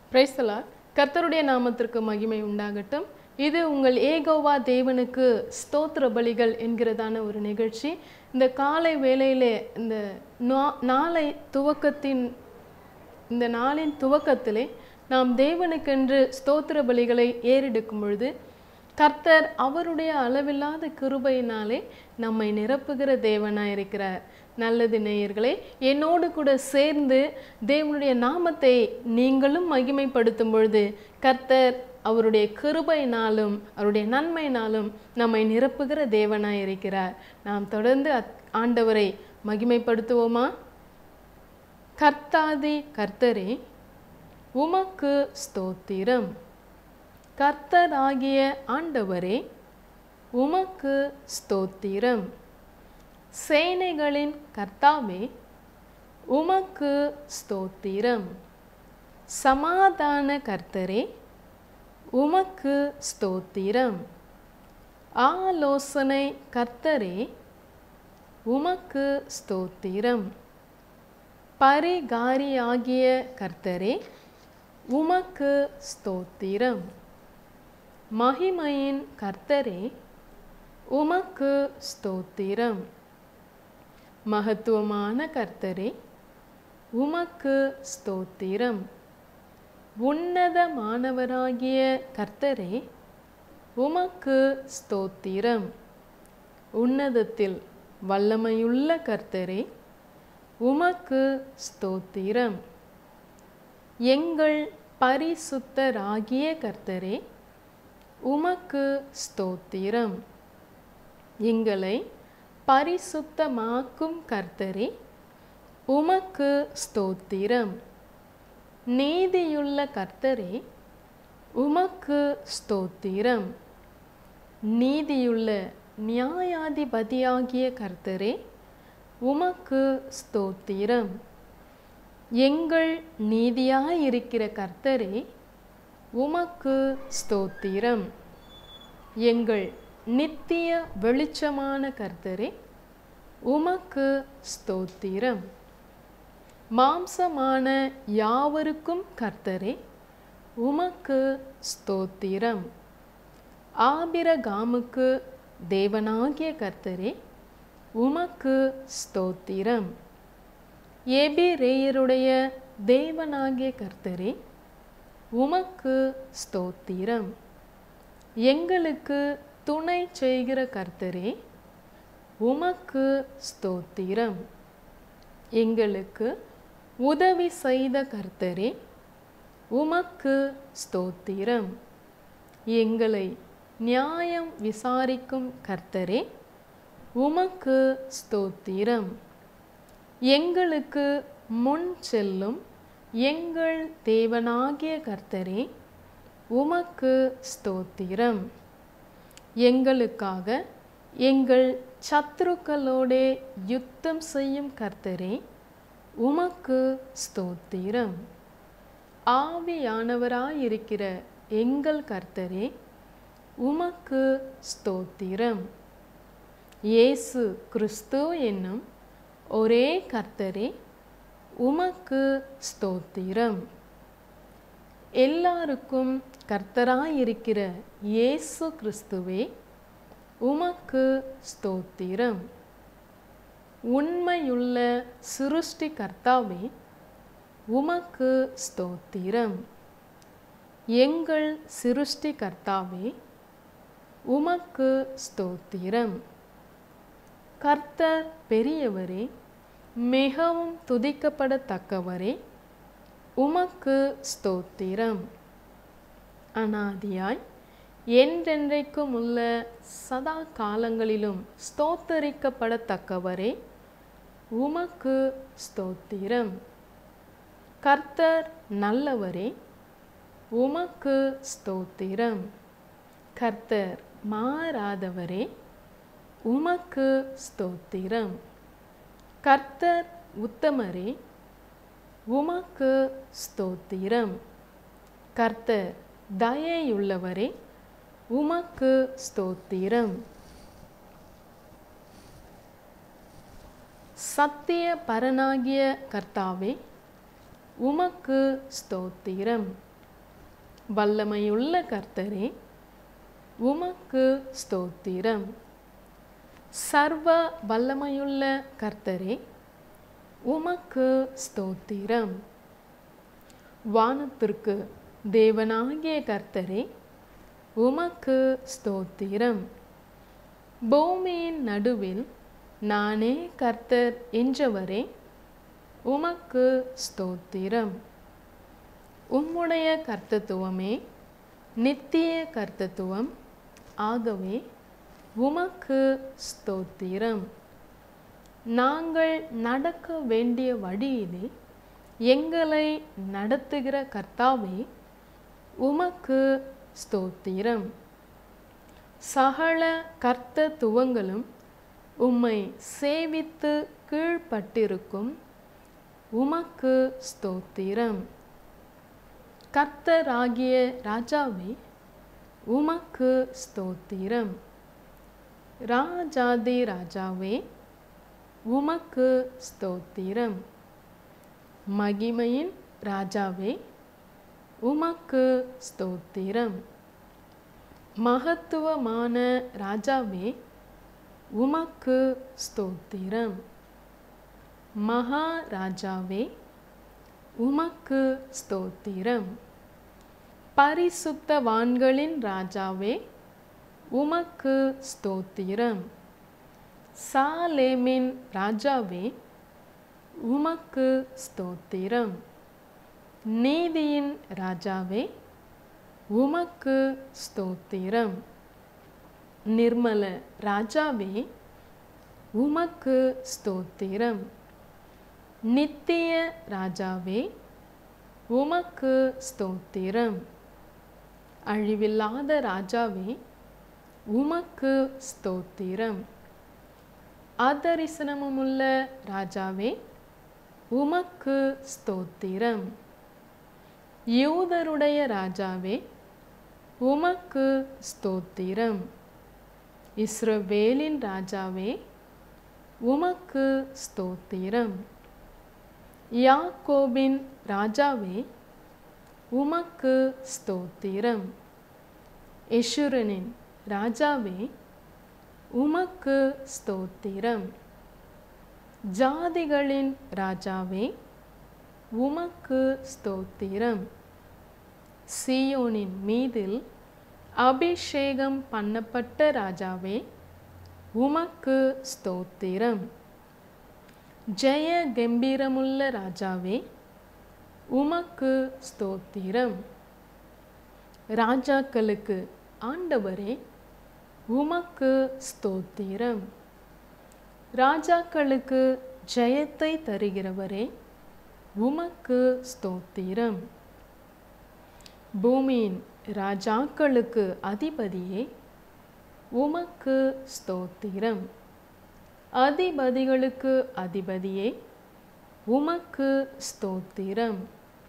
பிரைஸ்தலா கர்த்தருடைய நாமத்திற்கு மகிமை உண்டாகட்டும் இது உங்கள் ஏகோவா தேவனுக்கு ஸ்தோத்திர பலிகள் என்கிறதான ஒரு நிகழ்ச்சி இந்த காலை வேளையிலே இந்த நா- நாளை துவக்கத்தின் இந்த நாளின் துவக்கத்திலே நாம் தேவனுக்கென்று ஸ்தோத்திர பலிகளை ஏறெடுக்கும் பொழுது கர்த்தர் அவருடைய அளவில்லாத கிருபையினாலே நம்மை நிரப்புகிற தேவனாய் இருக்கிறார் நல்லது நேயர்களே என்னோடு கூட சேர்ந்து தேவனுடைய நாமத்தை நீங்களும் மகிமைப்படுத்தும் பொழுது கர்த்தர் அவருடைய கிருபையினாலும் அவருடைய நன்மையினாலும் நம்மை நிரப்புகிற தேவனாய் இருக்கிறார் நாம் தொடர்ந்து அத்- ஆண்டவரை மகிமைப்படுத்துவோமா கர்த்தாதி கர்த்தரே உமக்கு ஸ்தோத்திரம் கர்த்தராகிய ஆண்டவரே உமக்கு ஸ்தோத்திரம் சேனைகளின் கர்த்தாவே உமக்கு ஸ்தோத்திரம் சமாதான கர்த்தரே உமக்கு ஸ்தோத்திரம் ஆலோசனை கர்த்தரே உமக்கு ஸ்தோத்திரம் பரிகாரியாகிய கர்த்தரே உமக்கு ஸ்தோத்திரம் மகிமையின் கர்த்தரே உமக்கு ஸ்தோத்திரம் மகத்துவமான கர்த்தரே உமக்கு ஸ்தோத்திரம் உன்னதமானவராகிய கர்த்தரே உமக்கு ஸ்தோத்திரம் உன்னதத்தில் வல்லமையுள்ள கர்த்தரே உமக்கு ஸ்தோத்திரம் எங்கள் பரிசுத்தராகிய கர்த்தரே உமக்கு ஸ்தோத்திரம் எங்களை பரிசுத்தமாக்கும் கர்த்தரே உமக்கு ஸ்தோத்திரம் நீதியுள்ள கர்த்தரே உமக்கு ஸ்தோத்திரம் நீதியுள்ள நியாயாதிபதியாகிய கர்த்தரே உமக்கு ஸ்தோத்திரம் எங்கள் நீதியாயிருக்கிற கர்த்தரே உமக்கு ஸ்தோத்திரம் எங்கள் நித்திய வெளிச்சமான கர்த்தரே உமக்கு ஸ்தோத்திரம் மாம்சமான யாவருக்கும் கர்த்தரே உமக்கு ஸ்தோத்திரம் ஆபிரகாமுக்கு தேவனாகிய கர்த்தரே உமக்கு ஸ்தோத்திரம் எபிரேயருடைய தேவனாகிய கர்த்தரே உமக்கு ஸ்தோத்திரம் எங்களுக்கு துணை செய்கிற கர்த்தரே உமக்கு ஸ்தோத்திரம் எங்களுக்கு உதவி செய்த கர்த்தரே உமக்கு ஸ்தோத்திரம் எங்களை நியாயம் விசாரிக்கும் கர்த்தரே உமக்கு ஸ்தோத்திரம் எங்களுக்கு முன் செல்லும் எங்கள் தேவனாகிய கர்த்தரே உமக்கு ஸ்தோத்திரம் எங்களுக்காக எங்கள் சத்துருக்களோடே யுத்தம் செய்யும் கர்த்தரே உமக்கு ஸ்தோத்திரம் ஆவியானவராயிருக்கிற எங்கள் கர்த்தரே உமக்கு ஸ்தோத்திரம் இயேசு கிறிஸ்து என்னும் ஒரே கர்த்தரே உமக்கு ஸ்தோத்திரம் எல்லாருக்கும் கர்த்தராயிருக்கிற இயேசு கிறிஸ்துவே உமக்கு ஸ்தோத்திரம் உண்மையுள்ள சிருஷ்டி கர்த்தாவே உமக்கு ஸ்தோத்திரம் எங்கள் சிருஷ்டி கர்த்தாவே உமக்கு ஸ்தோத்திரம் கர்த்தர் பெரியவரே மிகவும் துதிக்கப்படத்தக்கவரே உமக்கு ஸ்தோத்திரம் அனாதியாய் என்றென்றைக்கும் உள்ள சதா காலங்களிலும் ஸ்தோத்தரிக்கப்படத்தக்கவரே உமக்கு ஸ்தோத்திரம் கர்த்தர் நல்லவரே உமக்கு ஸ்தோத்திரம் கர்த்தர் மாறாதவரே உமக்கு ஸ்தோத்திரம் கர்த்தர் உத்தமரே உமக்கு ஸ்தோத்திரம் கர்த்தர் தயையுள்ளவரே உமக்கு ஸ்தோத்திரம் சத்திய பரனாகிய கர்த்தாவே உமக்கு ஸ்தோத்திரம் வல்லமையுள்ள கர்த்தரே உமக்கு ஸ்தோத்திரம் சர்வ வல்லமையுள்ள கர்த்தரே உமக்கு ஸ்தோத்திரம் வானத்திற்கு தேவனாகிய கர்த்தரே உமக்கு ஸ்தோத்திரம் பூமியின் நடுவில் நானே கர்த்தர் என்றவரே உமக்கு ஸ்தோத்திரம் உம்முடைய கர்த்தத்துவமே நித்திய கர்த்தத்துவம் ஆகவே உமக்கு ஸ்தோத்திரம் நாங்கள் நடக்க வேண்டிய வழியிலே எங்களை நடத்துகிற கர்த்தாவே உமக்கு ஸ்தோத்திரம் சகல கர்த்தத்துவங்களும் உம்மை சேவித்து கீழ்ப்பட்டிருக்கும் உமக்கு ஸ்தோத்திரம் கர்த்தராகிய ராஜாவே உமக்கு ஸ்தோத்திரம் ராஜாதி ராஜாவே உமக்கு ஸ்தோத்திரம் மகிமையின் ராஜாவே உமக்கு ஸ்தோத்திரம் மகத்துவமான ராஜாவே உமக்கு ஸ்தோத்திரம் மகாராஜாவே உமக்கு ஸ்தோத்திரம் பரிசுத்தவான்களின் ராஜாவே உமக்கு ஸ்தோத்திரம் சாலேமின் ராஜாவே உமக்கு ஸ்தோத்திரம் நீதியின் ராஜாவே உமக்கு ஸ்தோத்திரம் நிர்மல ராஜாவே உமக்கு ஸ்தோத்திரம் நித்திய ராஜாவே உமக்கு ஸ்தோத்திரம் அழிவில்லாத ராஜாவே உமக்கு ஸ்தோத்திரம் அதரிசனமுள்ள ராஜாவே உமக்கு ஸ்தோத்திரம் யூதருடைய ராஜாவே உமக்கு ஸ்தோத்திரம் இஸ்ரவேலின் ராஜாவே உமக்கு ஸ்தோத்திரம் யாக்கோபின் ராஜாவே உமக்கு ஸ்தோத்திரம் யெஷுரனின் ராஜாவே உமக்கு ஸ்தோத்திரம் ஜாதிகளின் ராஜாவே உமக்கு ஸ்தோத்திரம் சீயோனின் மீதில் அபிஷேகம் பண்ணப்பட்ட ராஜாவே உமக்கு ஸ்தோத்திரம் ஜெய கம்பீரமுள்ள ராஜாவே உமக்கு ஸ்தோத்திரம் ராஜாக்களுக்கு ஆண்டவரே உமக்கு ஸ்தோத்திரம் ராஜாக்களுக்கு ஜெயத்தை தருகிறவரே உமக்கு ஸ்தோத்திரம் பூமியின் ராஜாக்களுக்கு அதிபதியே உமக்கு ஸ்தோத்திரம் அதிபதிகளுக்கு அதிபதியே உமக்கு ஸ்தோத்திரம்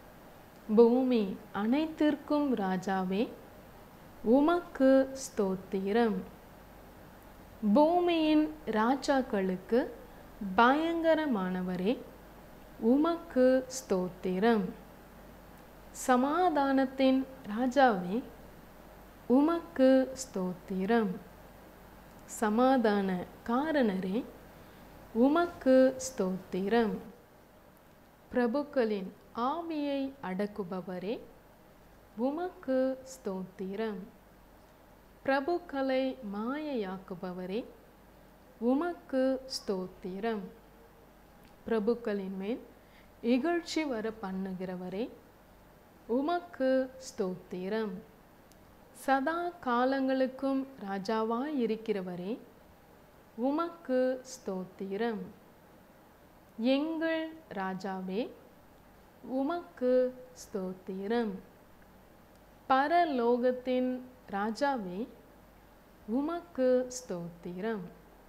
பூமி அனைத்திற்கும் ராஜாவே உமக்கு ஸ்தோத்திரம் பூமியின் ராஜாக்களுக்கு பயங்கரமானவரே உமக்கு ஸ்தோத்திரம் சமாதானத்தின் ராஜாவே உமக்கு ஸ்தோத்திரம் சமாதான காரணரே உமக்கு ஸ்தோத்திரம் பிரபுக்களின் ஆவியை அடக்குபவரே உமக்கு ஸ்தோத்திரம் பிரபுக்களை மாயையாக்குபவரே உமக்கு ஸ்தோத்திரம் பிரபுக்களின் மேல் இகழ்ச்சி வர பண்ணுகிறவரே உமக்கு ஸ்தோத்திரம் சதா காலங்களுக்கும் ராஜாவாய் இருக்கிறவரே உமக்கு ஸ்தோத்திரம் எங்கள் ராஜாவே உமக்கு ஸ்தோத்திரம் பரலோகத்தின் ராஜாவே உமக்கு ஸ்தோத்திரம்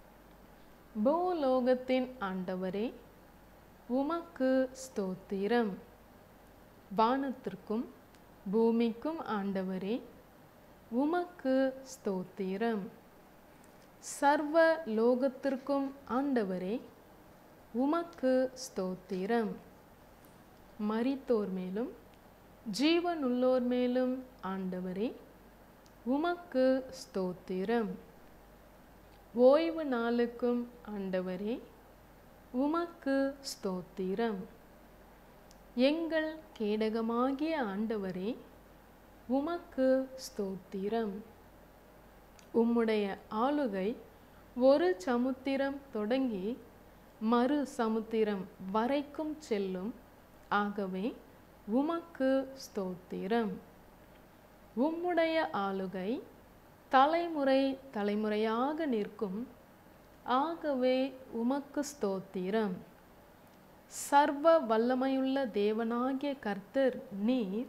பூலோகத்தின் ஆண்டவரே உமக்கு ஸ்தோத்திரம் வானத்திற்கும் பூமிக்கும் ஆண்டவரே உமக்கு ஸ்தோத்திரம் சர்வ லோகத்திற்கும் ஆண்டவரே உமக்கு ஸ்தோத்திரம் மரித்தோர் மேலும் ஜீவனுள்ளோர் மேலும் ஆண்டவரே உமக்கு ஸ்தோத்திரம் ஓய்வு நாளுக்கும் ஆண்டவரே உமக்கு ஸ்தோத்திரம் எங்கள் கேடகமாகிய ஆண்டவரே உமக்கு ஸ்தோத்திரம் உம்முடைய ஆளுகை ஒரு சமுத்திரம் தொடங்கி மறு சமுத்திரம் வரைக்கும் செல்லும் ஆகவே உமக்கு ஸ்தோத்திரம் உம்முடைய ஆளுகை தலைமுறை தலைமுறையாக நிற்கும் ஆகவே உமக்கு ஸ்தோத்திரம் சர்வ வல்லமையுள்ள தேவனாகிய கர்த்தர் நீர்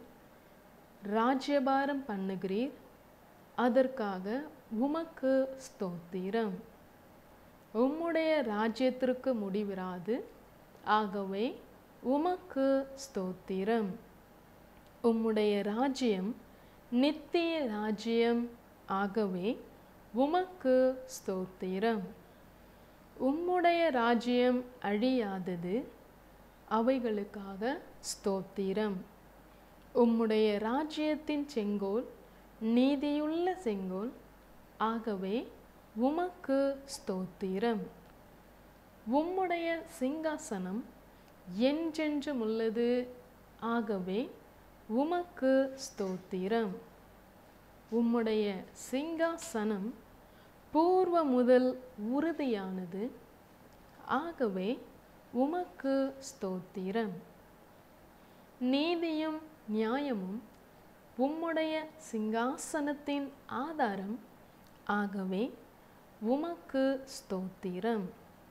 ராஜ்யபாரம் பண்ணுகிறீர் அதற்காக உமக்கு ஸ்தோத்திரம் உம்முடைய ராஜ்யத்திற்கு முடிவிராது ஆகவே உமக்கு ஸ்தோத்திரம் உம்முடைய ராஜ்யம் நித்திய ராஜ்யம் ஆகவே உமக்கு ஸ்தோத்திரம் உம்முடைய ராஜ்யம் அழியாதது அவைகளுக்காக ஸ்தோத்திரம் உம்முடைய ராஜ்யத்தின் செங்கோல் நீதியுள்ள செங்கோல் ஆகவே உமக்கு ஸ்தோத்திரம் உம்முடைய சிங்காசனம் என்றென்றும் உள்ளது ஆகவே உமக்கு ஸ்தோத்திரம் உம்முடைய சிங்காசனம் பூர்வ முதல் உறுதியானது ஆகவே உமக்கு ஸ்தோத்திரம் நீதியும் நியாயமும் உம்முடைய சிங்காசனத்தின் ஆதாரம் ஆகவே உமக்கு ஸ்தோத்திரம்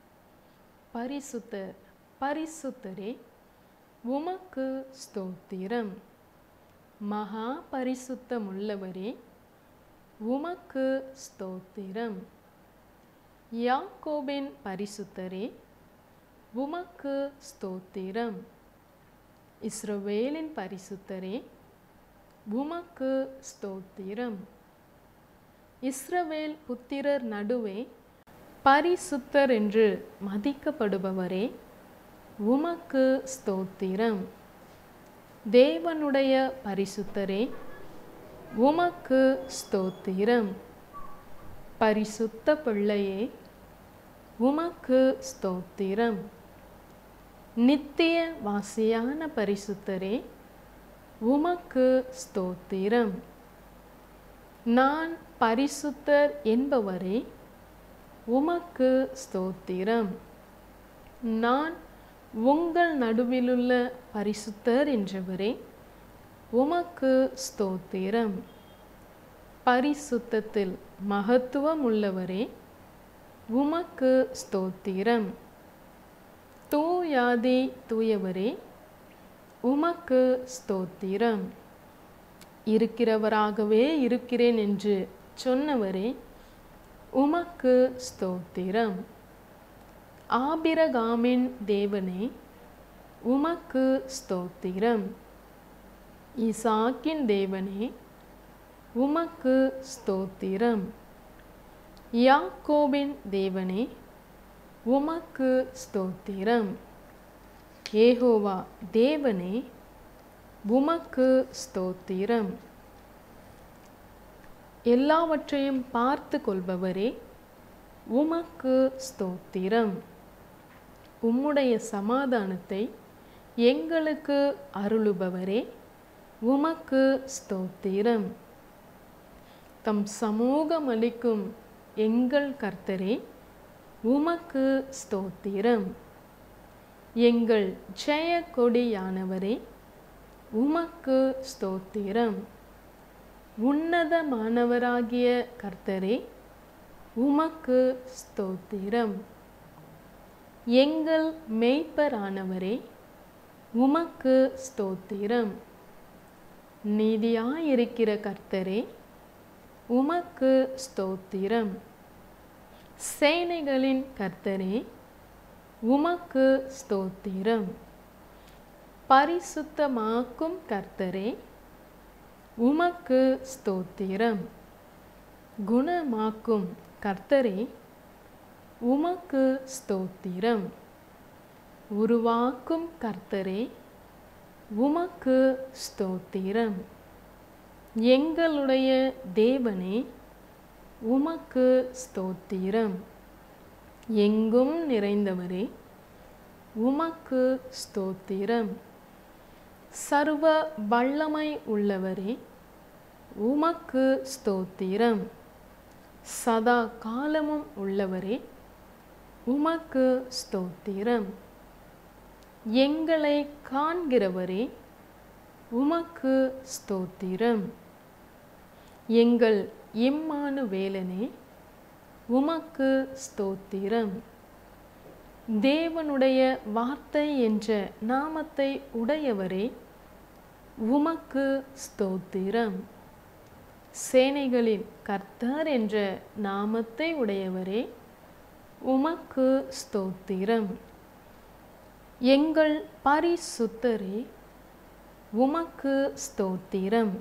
பரிசுத்தர் பரிசுத்தரே உமக்கு ஸ்தோத்திரம் மகா பரிசுத்தமுள்ளவரே உமக்கு ஸ்தோத்திரம் யாக்கோபின் பரிசுத்தரே உமக்கு ஸ்தோத்திரம் இஸ்ரவேலின் பரிசுத்தரே உமக்கு ஸ்தோத்திரம் இஸ்ரவேல் புத்திரர் நடுவே பரிசுத்தர் என்று மதிக்கப்படுபவரே உமக்கு ஸ்தோத்திரம் தேவனுடைய பரிசுத்தரே உமக்கு ஸ்தோத்திரம் பரிசுத்த பிள்ளையே உமக்கு ஸ்தோத்திரம் நித்திய வாசியான பரிசுத்தரே உமக்கு ஸ்தோத்திரம் நான் பரிசுத்தர் என்பவரே உமக்கு ஸ்தோத்திரம் நான் உங்கள் நடுவிலுள்ள பரிசுத்தர் என்றவரே உமக்கு ஸ்தோத்திரம் பரிசுத்தத்தில் மகத்துவம் உள்ளவரே உமக்கு ஸ்தோத்திரம் தூயாதி தூயவரே உமக்கு ஸ்தோத்திரம் இருக்கிறவராகவே இருக்கிறேன் என்று சொன்னவரே உமக்கு ஸ்தோத்திரம் ஆபிரகாமின் தேவனே உமக்கு ஸ்தோத்திரம் ஈசாக்கின் தேவனே உமக்கு ஸ்தோத்திரம் யாக்கோபின் தேவனே உமக்கு ஸ்தோத்திரம் ஏகோவா தேவனே உமக்கு ஸ்தோத்திரம் எல்லாவற்றையும் பார்த்து கொள்பவரே உமக்கு ஸ்தோத்திரம் உம்முடைய சமாதானத்தை எங்களுக்கு அருளுபவரே உமக்கு ஸ்தோத்திரம் தம் சமூகம் அளிக்கும் எங்கள் கர்த்தரே உமக்கு ஸ்தோத்திரம் எங்கள் ஜெய கொடியானவரே உமக்கு ஸ்தோத்திரம் உன்னதமானவராகிய கர்த்தரே உமக்கு ஸ்தோத்திரம் எங்கள் மெய்ப்பரானவரே உமக்கு ஸ்தோத்திரம் நீதியாயிருக்கிற கர்த்தரே உமக்கு ஸ்தோத்திரம் சேனைகளின் கர்த்தரே உமக்கு ஸ்தோத்திரம் பரிசுத்தமாக்கும் கர்த்தரே உமக்கு ஸ்தோத்திரம் குணமாக்கும் கர்த்தரே உமக்கு ஸ்தோத்திரம் உருவாக்கும் கர்த்தரே உமக்கு ஸ்தோத்திரம் எங்களுடைய தேவனே உமக்கு ஸ்தோத்திரம் எங்கும் நிறைந்தவரே உமக்கு ஸ்தோத்திரம் சர்வ வல்லமை உள்ளவரே உமக்கு ஸ்தோத்திரம் சதா காலமும் உள்ளவரே உமக்கு ஸ்தோத்திரம் எங்களை காண்கிறவரே உமக்கு ஸ்தோத்திரம் எங்கள் இம்மானு வேலனே உமக்கு ஸ்தோத்திரம் தேவனுடைய வார்த்தை என்ற நாமத்தை உடையவரே உமக்கு ஸ்தோத்திரம் சேனைகளின் கர்த்தர் என்ற நாமத்தை உடையவரே உமக்கு ஸ்தோத்திரம் எங்கள் பரிசுத்தரே உமக்கு ஸ்தோத்திரம்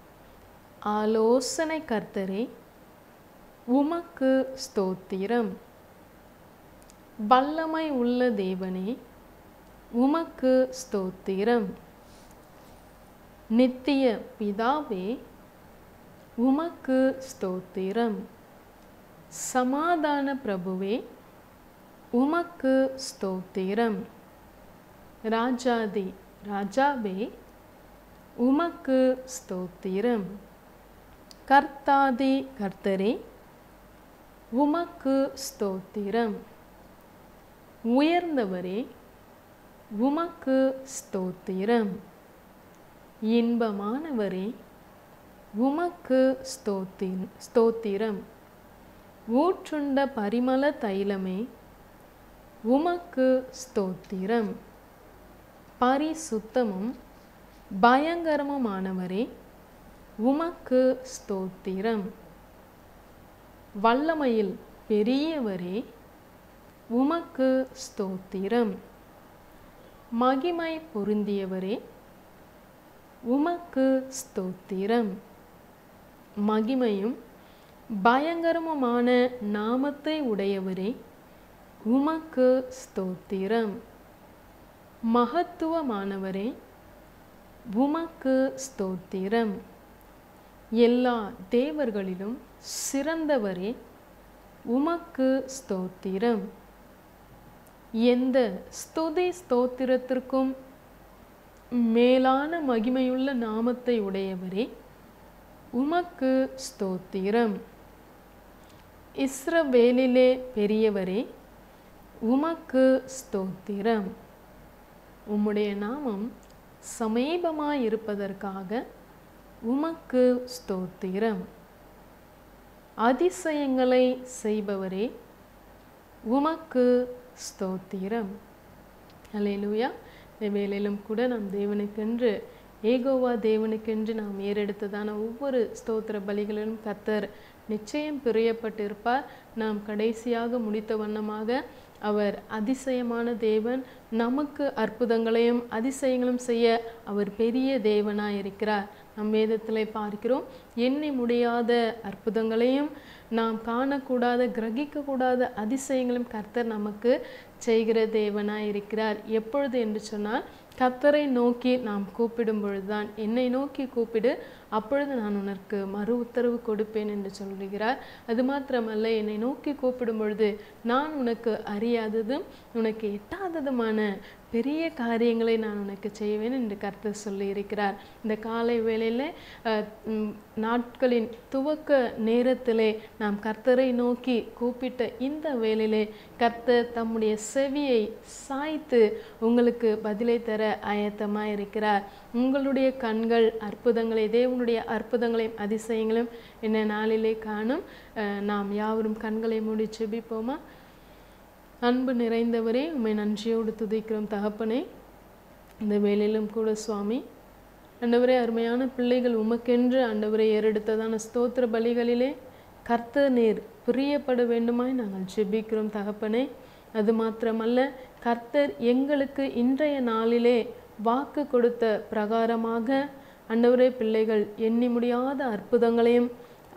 ஆலோசனை கர்த்தரே உமக்கு ஸ்தோத்திரம் வல்லமை உள்ள தேவனே உமக்கு ஸ்தோத்திரம் நித்திய பிதாவே உமக்கு ஸ்தோத்திரம் சமாதான பிரபுவே உமக்கு ஸ்தோத்திரம் ராஜாதி ராஜாவே உமக்கு ஸ்தோத்திரம் கர்த்தாதி கர்த்தரே உமக்கு ஸ்தோத்திரம் உயர்ந்தவரே உமக்கு ஸ்தோத்திரம் இன்பமானவரே உமக்கு ஸ்தோத்தி ஸ்தோத்திரம் ஊற்றுண்ட பரிமள தைலமே உமக்கு ஸ்தோத்திரம் பரிசுத்தமும் பயங்கரமுமானவரே உமக்கு ஸ்தோத்திரம் வல்லமையில் பெரியவரே உமக்கு ஸ்தோத்திரம் மகிமை பொருந்தியவரே உமக்கு ஸ்தோத்திரம் மகிமையும் பயங்கரமுமான நாமத்தை உடையவரே உமக்கு ஸ்தோத்திரம் மகத்துவமானவரே உமக்கு ஸ்தோத்திரம் எல்லா தேவர்களிலும் சிறந்தவரே உமக்கு ஸ்தோத்திரம் எந்த ஸ்துதி ஸ்தோத்திரத்திற்கும் மேலான மகிமையுள்ள நாமத்தை உடையவரே உமக்கு ஸ்தோத்திரம் இஸ்ரவேலிலே பெரியவரே உமக்கு ஸ்தோத்திரம் உம்முடைய நாமம் சமீபமாயிருப்பதற்காக உமக்கு ஸ்தோத்திரம் அதிசயங்களை செய்பவரே உமக்கு ஸ்தோத்திரம் அல்லேலூயா இந்த வேளையிலும் கூட நாம் தேவனுக்கென்று ஏகோவா தேவனுக்கென்று நாம் ஏறெடுத்ததான ஒவ்வொரு ஸ்தோத்திர பலிகளிலும் கத்தர் நிச்சயம் பிரியப்பட்டிருப்பார் நாம் கடைசியாக முடித்த வண்ணமாக அவர் அதிசயமான தேவன் நமக்கு அற்புதங்களையும் அதிசயங்களும் செய்ய அவர் பெரிய தேவனாய் இருக்கிறார் நம் வேதத்திலே பார்க்கிறோம் எண்ணி முடியாத அற்புதங்களையும் நாம் காணக்கூடாத கிரகிக்கக்கூடாத அதிசயங்களும் கர்த்தர் நமக்கு செய்கிற தேவனாய் இருக்கிறார் எப்பொழுது என்று சொன்னால் கர்த்தரை நோக்கி நாம் கூப்பிடும் பொழுதுதான் என்னை நோக்கி கூப்பிடு அப்பொழுது நான் உனக்கு மறு உத்தரவு கொடுப்பேன் என்று சொல்லுகிறார் அது மாத்திரமல்ல என்னை நோக்கி கூப்பிடும் பொழுது நான் உனக்கு அறியாததும் உனக்கு எட்டாததுமான பெரிய காரியங்களை நான் உனக்கு செய்வேன் என்று கர்த்தர் சொல்லி இருக்கிறார் இந்த காலை வேளையில் அஹ், ம், நாட்களின் துவக்க நேரத்திலே நாம் கர்த்தரை நோக்கி கூப்பிட்ட இந்த வேளையிலே கர்த்தர் தம்முடைய செவியை சாய்த்து உங்களுக்கு பதிலை தர ஆயத்தமாக இருக்கிறார் உங்களுடைய கண்கள் அற்புதங்களை தேவனுடைய அற்புதங்களையும் அதிசயங்களையும் என்ன நாளிலே காணும் அஹ், நாம் யாவரும் கண்களை மூடி செபிப்போமா அன்பு நிறைந்தவரே உம்மை நன்றியோடு துதிக்கிறோம் தகப்பனே இந்த வேளையிலும் கூட சுவாமி ஆண்டவரே அருமையான பிள்ளைகள் உமக்கென்று ஆண்டவரை ஏறெடுத்ததான ஸ்தோத்திர பலிகளிலே கர்த்தர் நீர் பிரியப்பட வேண்டுமாய் நாங்கள் ஜெபிக்கிறோம் தகப்பனே அது மாத்திரமல்ல கர்த்தர் எங்களுக்கு இன்றைய நாளிலே வாக்கு கொடுத்த பிரகாரமாக ஆண்டவரே பிள்ளைகள் எண்ணி முடியாத அற்புதங்களையும்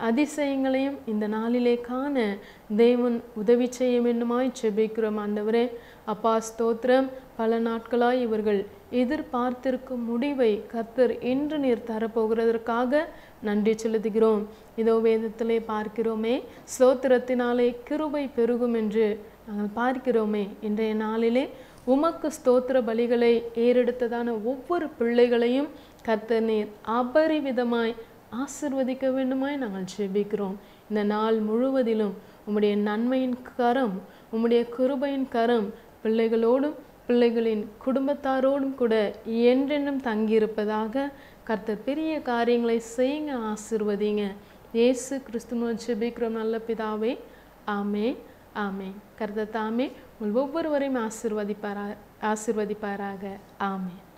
அதிசயங்களையும் இந்த நாளிலே காண தேவன் உதவி செய்ய வேண்டுமாய் செபிக்கிறோம் ஆண்டவரே அப்பா ஸ்தோத்திரம் பல நாட்களாய் இவர்கள் எதிர்பார்த்திருக்கும் முடிவை கர்த்தர் இன்று நீர் தரப்போகிறதற்காக நன்றி செலுத்துகிறோம் இதோ வேதத்திலே பார்க்கிறோமே ஸ்தோத்திரத்தினாலே கிருபை பெருகும் என்று நாங்கள் பார்க்கிறோமே இன்றைய நாளிலே உமக்கு ஸ்தோத்திர பலிகளை ஏறெடுத்ததான ஒவ்வொரு பிள்ளைகளையும் கர்த்தர் நீர் அபரிவிதமாய் ஆசிர்வதிக்க வேண்டுமாய் நாங்கள் ஜெபிக்கிறோம் இந்த நாள் முழுவதிலும் உம்முடைய நன்மையின் கரம் உம்முடைய கிருபையின் கரம் பிள்ளைகளோடும் பிள்ளைகளின் குடும்பத்தாரோடும் கூட என்றென்றும் தங்கியிருப்பதாக கர்த்தர் பெரிய காரியங்களை செய்யுங்க ஆசிர்வதிங்க இயேசு கிறிஸ்துவ ஜெபிக்கிறோம் நல்ல பிதாவே ஆமே ஆமே கர்த்தர் தாமே உங்கள் ஒவ்வொருவரையும் ஆசிர்வதிப்பாரா ஆசிர்வதிப்பாராக ஆமே